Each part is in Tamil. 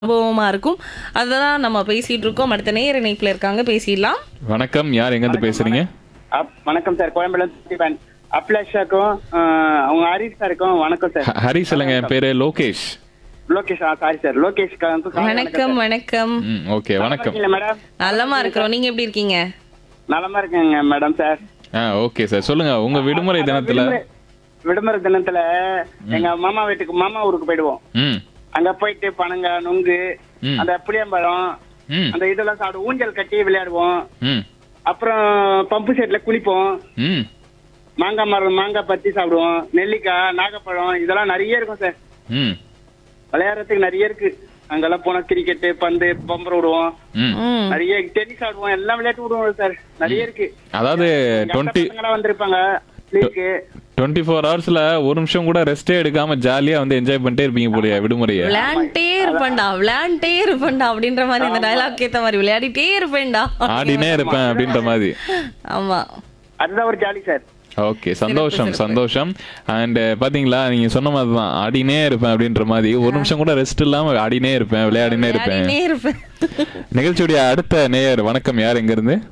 அனுபவமா இருக்கும் அததான் நம்ம பேசிட்டு இருக்கோம் அடுத்த நேர இணைப்புல இருக்காங்க பேசிடலாம் வணக்கம் யார் எங்க இருந்து பேசுறீங்க அப்- வணக்கம் சார் கோயம்பேடுல இருந்து அப்லேஷாக்கும் அவங்க ஹரிஷ் சாருக்கும் வணக்கம் சார் ஹ- ஹரிஷ் இல்லைங்க என் பேரு லோகேஷ் லோகேஷ் சாரி சார் லோகேஷ் வணக்கம் வணக்கம் ம் ஓகே வணக்கம் மேடம் நல்லமா இருக்கிறோம் நீங்க எப்படி இருக்கீங்க நலமா இருக்கேங்க மேடம் சார் ஆ ஓகே சார் சொல்லுங்க உங்க விடுமுறை தினத்துல விடுமுறை- விடுமுறை தினத்துல எங்க மாமா வீட்டுக்கு மாமா ஊருக்கு போயிடுவோம் ம் அங்க போயிட்டு பனங்க நுங்கு ம். அந்த புளியம்பழம் ம் அந்த இதெல்லாம் சாப்பிடுவோம் ஊஞ்சல் கட்டி விளையாடுவோம் ம் அப்புறம் பம்பு செட்ல குளிப்போம் ம் மாங்காய் மரம் மாங்காய் பத்தி சாப்பிடுவோம் நெல்லிக்காய் நாகப்பழம் இதெல்லாம் நிறைய இருக்கும் சார் ம் விளையாடுறதுக்கு நிறைய இருக்கு அங்கெல்லாம் போனா கிரிக்கெட் பந்து பம்பரம் விடுவோம் ம் ம் நிறைய டென்னிஸ் ஆடுவோம் எல்லாம் விளையாட்டு விடுவோம் சார் நிறைய இருக்கு அதாவது எங்க அக்கா டுவெண்ட்டி பசங்கெல்லாம் வந்திருப்பாங்க லீவுக்கு டுவெண்ட்டி ஃபோர் ஹவர்ஸ்ல ஒரு நிமிஷம் கூட ரெஸ்டே எடுக்காம ஜாலியா வந்து என்ஜாய் பண்ணிட்டே இருப்பீங்க போலியா விடுமுறைய விளையாண்டே இருப்பேன்டா விளையாண்டே இருப்பேன்டா அப்படின்ற மாதிரி இந்த டயலாக் ஏத்த மாதிரி விளையாடிட்டே இருப்பேன்டா ஆடினே இருப்பேன் அப்படின்ற மாதிரி ஆமா அதுதான் ஒரு ஜாலி சார் ஓகே சந்தோஷம் சந்தோஷம் அண்ட் பாத்தீங்களா நீங்க சொன்ன மாதிரி தான் ஆடினே இருப்பேன் அப்படின்ற மாதிரி ஒரு நிமிஷம் கூட ரெஸ்ட் இல்லாம ஆடினே இருப்பேன் விளையாடினே இருப்பேன் விளையாடினே இருப்பேன் நிகழ்ச்சியுடைய அடுத்த நேயர் வணக்கம் யார் எங்க இருந்து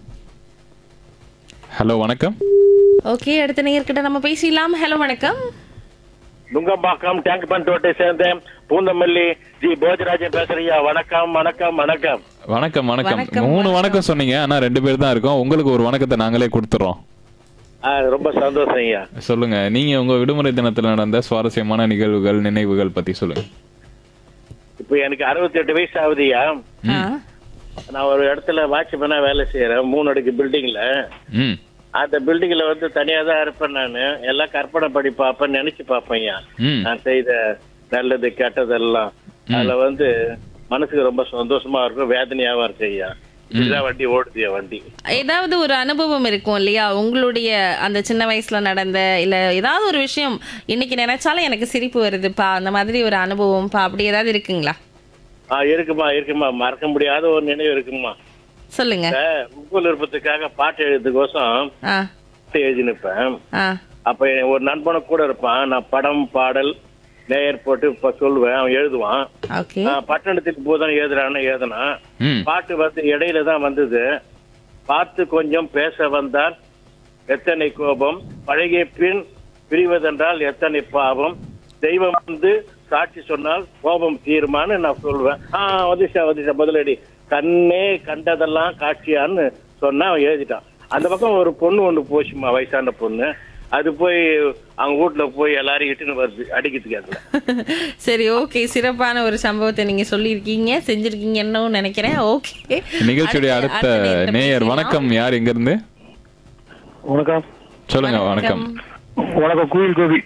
ஹலோ வணக்கம் ஓகே அடுத்த நேயர்கிட்ட நம்ம பேசிடலாம் ஹலோ வணக்கம் நுங்கம்பாக்கம் டேங்க் பண்டோட்டை சேர்ந்த பூந்தமல்லி ஜி போஜராஜன் பேசுறியா வணக்கம் வணக்கம் வணக்கம் வணக்கம் வணக்கம் வணக்கம், மூணு வணக்கம் சொன்னீங்க ஆனா ரெண்டு பேர் தான் இருக்கோம் உங்களுக்கு ஒரு வணக்கத்தை நாங்களே கொடுத்துறோம் ஆ, ரொம்ப சந்தோஷம் ஐயா சொல்லுங்க நீங்க உங்க விடுமுறை தினத்துல நடந்த சுவாரஸ்யமான நிகழ்வுகள் நினைவுகள் பத்தி சொல்லுங்க இப்போ எனக்கு 68 வயசு ஆகுதுயா ஆ, நான் ஒரு இடத்துல வாட்ச்மேனா வேலை செய்யறேன் மூணு அடுக்கு பில்டிங்ல ம் அந்த பில்டிங்ல வந்து தனியா தான் இருப்பேன் நான் எல்லாம் கற்பனை படி பார்ப்பேன் நினைச்சு பார்ப்பேன் ஐயா ம் நான் செய்த நல்லது கெட்டதெல்லாம் அதுல வந்து மனசுக்கு ரொம்ப சந்தோஷமா இருக்கும் வேதனையாவும் இருக்கு ஐயா இதுதான் வண்டி ஓடுது என் வண்டி ஏதாவது ஒரு அனுபவம் இருக்கும் இல்லையா உங்களுடைய அந்த சின்ன வயசுல நடந்த இல்ல ஏதாவது ஒரு விஷயம் இன்னைக்கு நினைச்சாலும் எனக்கு சிரிப்பு வருதுப்பா அந்த மாதிரி ஒரு அனுபவம்ப்பா அப்படி ஏதாவது இருக்குங்களா ஆ இருக்குமா இருக்குமா மறக்க முடியாத ஒரு நினைவு இருக்குமா சொல்லுங்க இந்த உப்பு விருப்பத்துக்காக பாட்டு எழுதுக்கோசம் ஆ பாட்டு எழுதி நிற்பேன் ஆ அப்ப என் ஒரு நண்பனை கூட இருப்பான் நான் படம் பாடல் நேயர் போட்டு இப்ப சொல்லுவேன் அவன் எழுதுவான் ஓகே நான் பட்டணத்துக்கு போதான் எழுதுறான்னு எழுதுனா ம் பாட்டு வந்து இடையில தான் வந்தது பார்த்து கொஞ்சம் பேச வந்தால் எத்தனை கோபம் பழகிய பின் பிரிவதென்றால் எத்தனை பாவம் தெய்வம் வந்து சாட்சி சொன்னால் கோபம் தீருமான்னு நான் சொல்லுவேன் ஆ வந்துச்சா வந்துச்சா பதிலடி கண்ணே கண்டதெல்லாம் காட்சியான்னு சொன்னா அவன் எழுதிட்டான் அந்த பக்கம் ஒரு பொண்ணு ஒண்ணு போச்சுமா வயசான பொண்ணு அது போய் அவங்க வீட்டுல போய் எல்லாரையும் இட்டுன்னு வருது அடிக்கிறதுக்கு அதுல சரி ஓகே சிறப்பான ஒரு சம்பவத்தை நீங்க சொல்லியிருக்கீங்க செஞ்சிருக்கீங்கன்னு நினைக்கிறேன் ஓகே நிகழ்ச்சியுடைய அடுத்த நேயர் வணக்கம் யார் எங்க இருந்து வணக்கம் சொல்லுங்க வணக்கம் வணக்கம் கோயில் கோபி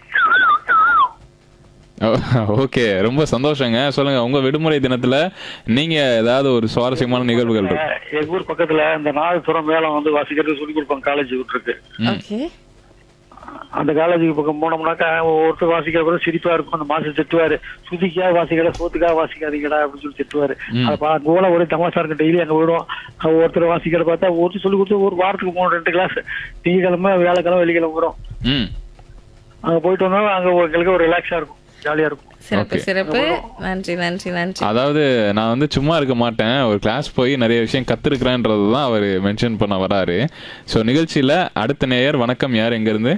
ஓகே ரொம்ப சந்தோஷங்க சொல்லுங்க உங்க விடுமுறை தினத்துல நீங்க ஏதாவது ஒரு சுவாரஸ்யமான நிகழ்வுகள் இருக்கு எங்க ஊர் பக்கத்துல இந்த நாதசுரம் மேளம் வந்து வாசிக்கிறது சொல்லி கொடுப்பாங்க காலேஜ் இருக்கு ஓகே அந்த காலேஜுக்கு பக்கம் போனோம்னாக்கா ஒருத்தர் வாசிக்கிற சிரிப்பா இருக்கும் அந்த மாசம் திட்டுவாரு சுதிக்கா வாசிக்கடா சோத்துக்காக வாசிக்காதீங்கடா அப்படின்னு சொல்லி திட்டுவாரு அதை பா- அங்க போல ஒரே தமாஷா இருக்கு டெய்லி அங்க விடுவோம் அங்க ஒருத்தர் வாசிக்கிற பார்த்தா ஒருத்தர் சொல்லி கொடுத்து ஒரு வாரத்துக்கு மூணு ரெண்டு கிளாஸ் திங்கக்கிழமை வியாழக்கிழமை வெள்ளிக்கிழமை வரும் ம் அங்க போயிட்டு வந்தோம் அங்க எங்களுக்கு ஒரு ரிலாக்ஸா இருக்கும் ஜாலியா இருக்கும் சிறப்பு Okay. சிறப்பு நன்றி நன்றி நன்றி அதாவது நான் வந்து சும்மா இருக்க மாட்டேன் ஒரு கிளாஸ் போய் நிறைய விஷயம் கத்துருக்கிறேன்றது தான் அவர் மென்ஷன் பண்ண வராரு ஸோ நிகழ்ச்சியில அடுத்த நேயர் வணக்கம் யார் எங்க இருந்து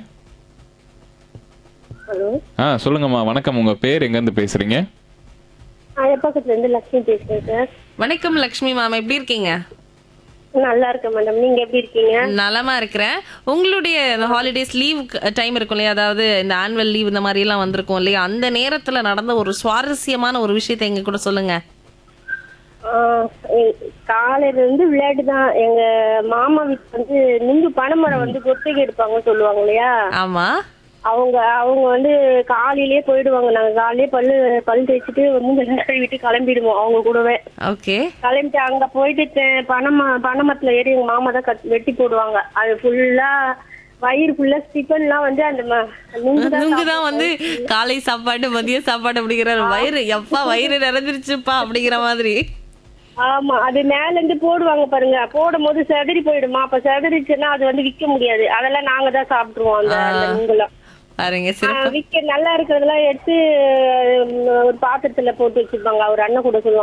ஹலோ ஆ சொல்லுங்கம்மா வணக்கம் உங்க பேர் எங்க இருந்து பேசுறீங்க அயப்பக்கத்துல இருந்து லட்சுமி பேசுறேன் சார் வணக்கம் லக்ஷ்மி மேம் எப்படி இருக்கீங்க நல்லா இருக்கேன் மேடம் நீங்க எப்படி இருக்கீங்க நலமா இருக்கிறேன் உங்களுடைய இந்த ஹாலிடேஸ் லீவ் டைம் இருக்கும் இல்லையா அதாவது இந்த ஆனுவல் லீவ் இந்த மாதிரி எல்லாம் வந்திருக்கும் இல்லையா அந்த நேரத்துல நடந்த ஒரு சுவாரஸ்யமான ஒரு விஷயத்தை எங்க கூட சொல்லுங்க ஆஹ் எ- காலையில இருந்து விளையாட்டு தான் எங்க மாமா வீட்டுக்கு வந்து நுங்கு பனைமரம் வந்து கொத்தைக்கு எடுப்பாங்கன்னு சொல்லுவாங்க இல்லையா ஆமா அவங்க அவங்க வந்து காலையிலேயே போயிடுவாங்க நாங்க காலையிலே பல்லு பல் தேய்ச்சிட்டு வந்து கழுவிட்டு கிளம்பிடுவோம் அவங்க கூடவே ஓகே கிளம்பிட்டு அங்க போயிட்டு தெ- பனைம பனைமரத்துல ஏறி எங்க மாமா தான் கட் வெட்டி போடுவாங்க அது ஃபுல்லா வயிறு ஃபுல்லா ஸ்டிஃபன்லாம் வந்து அந்த ம- நுங்கு தான் நுங்கு தான் வந்து காலை சாப்பாடு மதிய சாப்பாடு அப்படிங்கிற வயிறு எப்பா வயிறு நிறைஞ்சிருச்சுப்பா அப்படிங்கிற மாதிரி ஆமா அது மேல இருந்து போடுவாங்க பாருங்க போடும் போது செதறி போயிடுமா அப்ப செதறிச்சுன்னா அது வந்து விக்க முடியாது அதெல்லாம் நாங்க தான் சாப்பிட்டுருவோம் அந்த அந்த நுங்கெல்லாம் பாருங்க ஆ, சிறப்பு விக்க நல்லா இருக்கிறதெல்லாம் எடுத்து உம், ஒரு பாத்திரத்துல போட்டு வச்சிருப்பாங்க அவர் அண்ணன் கூட சொல்லுவாங்க